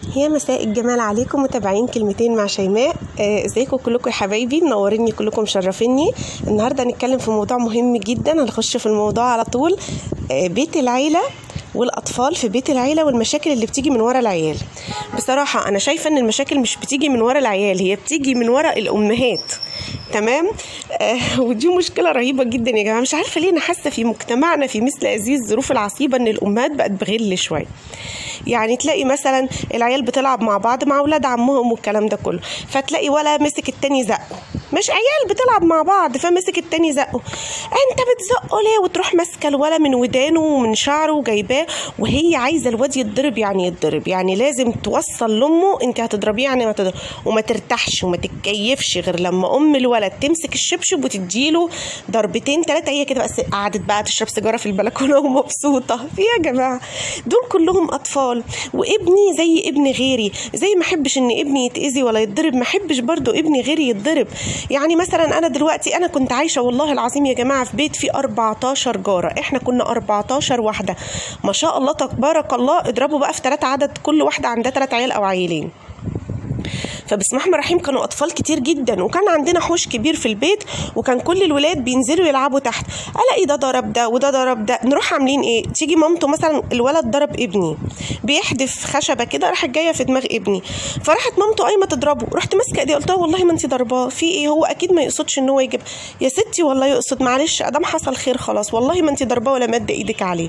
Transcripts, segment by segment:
يا مساء الجمال عليكم متابعين كلمتين مع شيماء آه، ازيكم كلكم يا حبايبي منوريني كلكم مشرفيني النهارده هنتكلم في موضوع مهم جدا هنخش في الموضوع على طول آه، بيت العيله والاطفال في بيت العيله والمشاكل اللي بتيجي من ورا العيال بصراحه انا شايفه ان المشاكل مش بتيجي من ورا العيال هي بتيجي من ورا الامهات تمام آه ودي مشكله رهيبه جدا يا جماعه مش عارفه ليه انا حاسه في مجتمعنا في مثل هذه الظروف العصيبه ان الامهات بقت بغل شويه يعني تلاقي مثلا العيال بتلعب مع بعض مع اولاد عمهم والكلام ده كله فتلاقي ولا مسك التاني زقه مش عيال بتلعب مع بعض فمسك التاني زقه انت بتزقه ليه وتروح ماسكه الولا من ودانه ومن شعره وجايباه وهي عايزه الواد يتضرب يعني يتضرب يعني لازم توصل لامه انت هتضربيه يعني ما تضرب وما ترتاحش وما تتكيفش غير لما ام الولد تمسك الشبشب وتديله ضربتين ثلاثه هي كده بس قعدت بقى تشرب سيجاره في البلكونه ومبسوطه في يا جماعه دول كلهم اطفال وابني زي ابن غيري زي ما احبش ان ابني يتاذي ولا يتضرب ما احبش برضو ابني غيري يتضرب يعني مثلا انا دلوقتي انا كنت عايشه والله العظيم يا جماعه في بيت فيه 14 جاره احنا كنا 14 واحده ما شاء الله تبارك الله اضربوا بقى في ثلاثة عدد كل واحده عندها ثلاث عيال او عيلين فبسم الله الرحمن الرحيم كانوا اطفال كتير جدا وكان عندنا حوش كبير في البيت وكان كل الولاد بينزلوا يلعبوا تحت الاقي ده ضرب ده وده ضرب ده نروح عاملين ايه تيجي مامته مثلا الولد ضرب ابني بيحدف خشبه كده راحت جايه في دماغ ابني فراحت مامته قايمه تضربه رحت ماسكه ايدي قلت لها والله ما انت ضرباه في ايه هو اكيد ما يقصدش ان هو يجيب يا ستي والله يقصد معلش ادام حصل خير خلاص والله ما انت ضرباه ولا مد ايدك عليه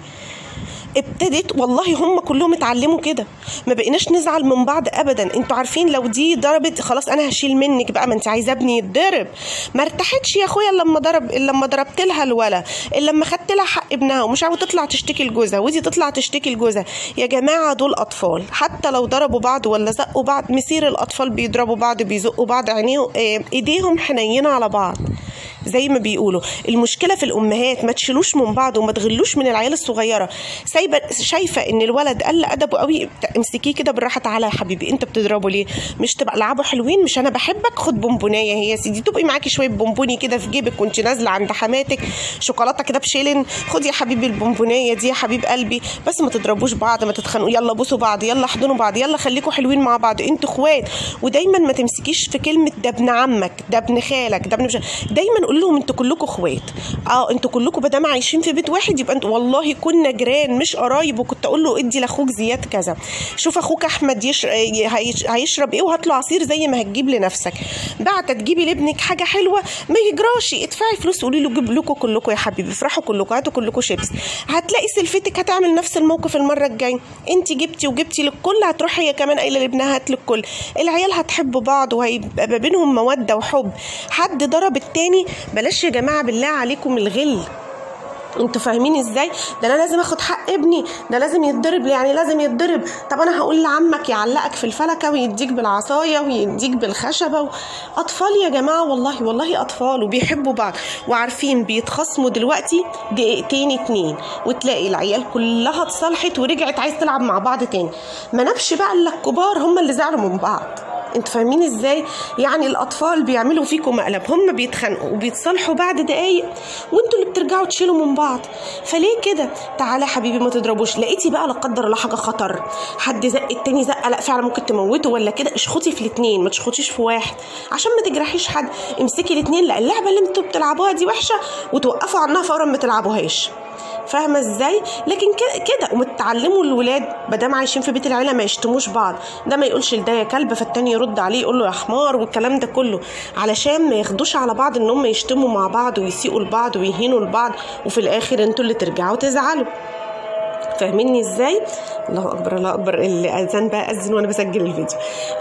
ابتدت والله هم كلهم اتعلموا كده ما بقيناش نزعل من بعض ابدا انتوا عارفين لو دي ضربت خلاص انا هشيل منك بقى ما انت عايزه ابني يتضرب ما ارتحتش يا اخويا لما ضرب لما ضربت لها الولا لما خدت لها حق ابنها ومش عارفه تطلع تشتكي لجوزها ودي تطلع تشتكي لجوزها يا جماعه دول اطفال حتى لو ضربوا بعض ولا زقوا بعض مسير الاطفال بيضربوا بعض بيزقوا بعض عينيهم اه ايديهم حنينه على بعض زي ما بيقولوا المشكله في الامهات ما تشيلوش من بعض وما تغلوش من العيال الصغيره سايبه شايفه ان الولد قل ادبه قوي امسكيه كده بالراحه تعالى يا حبيبي انت بتضربه ليه مش تبقى العابه حلوين مش انا بحبك خد بونبونايه هي يا سيدي تبقي معاكي شويه بونبوني كده في جيبك وانت نازله عند حماتك شوكولاته كده بشيلن خد يا حبيبي البونبونايه دي يا حبيب قلبي بس ما تضربوش بعض ما تتخانقوا يلا بوسوا بعض يلا احضنوا بعض يلا خليكوا حلوين مع بعض انتوا اخوات ودايما ما تمسكيش في كلمه ده ابن عمك ده ابن خالك ده ابن مش دايما قول لهم انتوا كلكم اخوات اه انتوا كلكم ما دام عايشين في بيت واحد يبقى انتوا والله كنا جيران مش قرايب وكنت اقول له ادي لاخوك زياد كذا شوف اخوك احمد يش... هيش... هيشرب ايه وهات له عصير زي ما هتجيب لنفسك بعد تجيبي لابنك حاجه حلوه ما يجراش ادفعي فلوس قولي له جيب لكم كلكم يا حبيبي افرحوا كلكم هاتوا كلكم شيبس هتلاقي سلفتك هتعمل نفس الموقف المره الجايه انت جبتي وجبتي للكل هتروح هي كمان قايله لابنها هات للكل العيال هتحبوا بعض وهيبقى ما بينهم موده وحب حد ضرب التاني بلاش يا جماعه بالله عليكم الغل انتوا فاهمين ازاي ده انا لازم اخد حق ابني ده لازم يتضرب يعني لازم يتضرب طب انا هقول لعمك يعلقك في الفلكه ويديك بالعصايه ويديك بالخشبه و... اطفال يا جماعه والله والله اطفال وبيحبوا بعض وعارفين بيتخاصموا دلوقتي دقيقتين اتنين وتلاقي العيال كلها اتصالحت ورجعت عايز تلعب مع بعض تاني ما نبش بقى الا الكبار هم اللي زعلوا من بعض انتوا فاهمين ازاي يعني الاطفال بيعملوا فيكم مقلب هم بيتخانقوا وبيتصالحوا بعد دقايق وانتوا اللي بترجعوا تشيلوا من بعض فليه كده تعالى حبيبي ما تضربوش لقيتي بقى لا قدر الله حاجه خطر حد زق التاني زقه لا فعلا ممكن تموته ولا كده اشخطي في الاثنين ما تشخطيش في واحد عشان ما تجرحيش حد امسكي الاثنين لا اللعبه اللي انتوا بتلعبوها دي وحشه وتوقفوا عنها فورا ما تلعبوهاش فاهمه ازاي لكن كده ومتعلموا الولاد ما دام عايشين في بيت العيله ما يشتموش بعض ده ما يقولش لده يا كلب فالتاني يرد عليه يقول له يا حمار والكلام ده كله علشان ما ياخدوش على بعض ان هم يشتموا مع بعض ويسيئوا لبعض ويهينوا لبعض وفي الاخر انتوا اللي ترجعوا تزعلوا فاهميني ازاي الله اكبر الله اكبر الاذان بقى اذن وانا بسجل الفيديو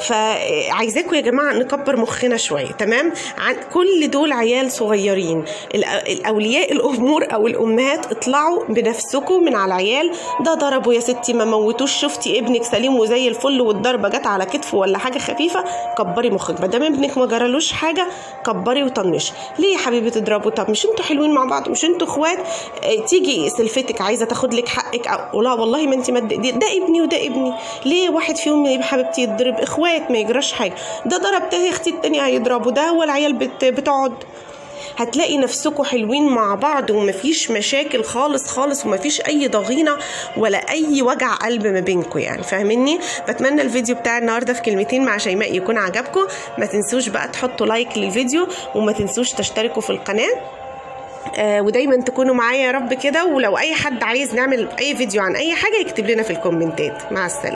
فعايزاكم يا جماعه نكبر مخنا شويه تمام عن كل دول عيال صغيرين الاولياء الامور او الامهات اطلعوا بنفسكم من على العيال ده ضربه يا ستي ما موتوش شفتي ابنك سليم وزي الفل والضربه جت على كتفه ولا حاجه خفيفه كبري مخك ما دام ابنك ما جرالوش حاجه كبري وطنشي ليه يا حبيبي تضربوا طب مش انتوا حلوين مع بعض مش انتوا اخوات اه تيجي سلفتك عايزه تاخد لك حقك او لا والله ما انت مد ده ابني وده ابني ليه واحد فيهم يا حبيبتي يتضرب اخوات ما يجراش حاجه ده ضرب ده اختي التانية هيضربه ده هو العيال بت... بتقعد هتلاقي نفسكم حلوين مع بعض ومفيش مشاكل خالص خالص ومفيش اي ضغينه ولا اي وجع قلب ما بينكم يعني فاهميني بتمنى الفيديو بتاع النهارده في كلمتين مع شيماء يكون عجبكم ما تنسوش بقى تحطوا لايك للفيديو وما تنسوش تشتركوا في القناه آه ودايما تكونوا معايا يا رب كده ولو اي حد عايز نعمل اي فيديو عن اي حاجه يكتب لنا في الكومنتات مع السلامه